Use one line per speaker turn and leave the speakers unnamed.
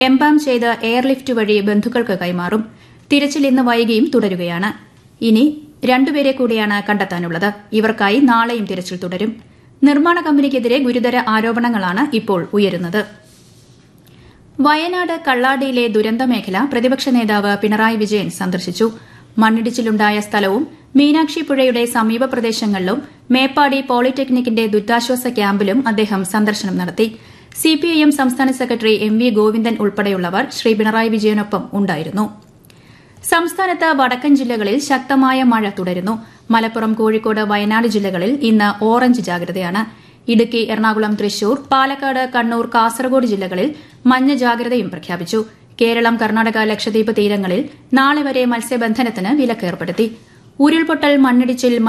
embalm ചെയ്ത് airlift വഴി ബന്ധുക്കൾക്ക് കൈമാറും തിരച്ചിൽ ഇന്ന് വൈകിയും തുടരുകയാണ് ഇനി രണ്ടുപേരെ കൂടിയാണ് കണ്ടെത്താനുള്ളത് ഇവർക്കായി നാളെയും തിരച്ചിൽ തുടരും നിർമ്മാണ കമ്പനിക്കെതിരെ ഗുരുതര ആരോപണങ്ങളാണ് ഇപ്പോൾ ഉയരുന്നത് വയനാട് കള്ളാടിയിലെ ദുരന്തമേഖല പ്രതിപക്ഷ നേതാവ് പിണറായി വിജയൻ സന്ദർശിച്ചു മണ്ണിടിച്ചിലുണ്ടായ സ്ഥലവും മീനാക്ഷി പുഴയുടെ സമീപ പ്രദേശങ്ങളിലും മേപ്പാടി പോളിടെക്നിക്കിന്റെ ദുരിതാശ്വാസ ക്യാമ്പിലും അദ്ദേഹം സന്ദർശനം നടത്തി സിപിഐഎം സംസ്ഥാന സെക്രട്ടറി എം വി ഗോവിന്ദൻ ഉൾപ്പെടെയുള്ളവർ ശ്രീ പിണറായി വിജയനൊപ്പം ഉണ്ടായിരുന്നു സംസ്ഥാനത്ത് വടക്കൻ ജില്ലകളിൽ ശക്തമായ മഴ തുടരുന്നു മലപ്പുറം കോഴിക്കോട് വയനാട് ജില്ലകളിൽ ഇന്ന് ഓറഞ്ച് ജാഗ്രതയാണ് ഇടുക്കി എറണാകുളം തൃശൂർ പാലക്കാട് കണ്ണൂർ കാസർഗോഡ് ജില്ലകളിൽ മഞ്ഞ ജാഗ്രതയും പ്രഖ്യാപിച്ചു കേരളം കർണാടക ലക്ഷദ്വീപ് തീരങ്ങളിൽ നാളെ വരെ മത്സ്യബന്ധനത്തിന് വിലക്കേർപ്പെടുത്തി ഉരുൾപൊട്ടൽ മണ്ണിടിച്ചിൽ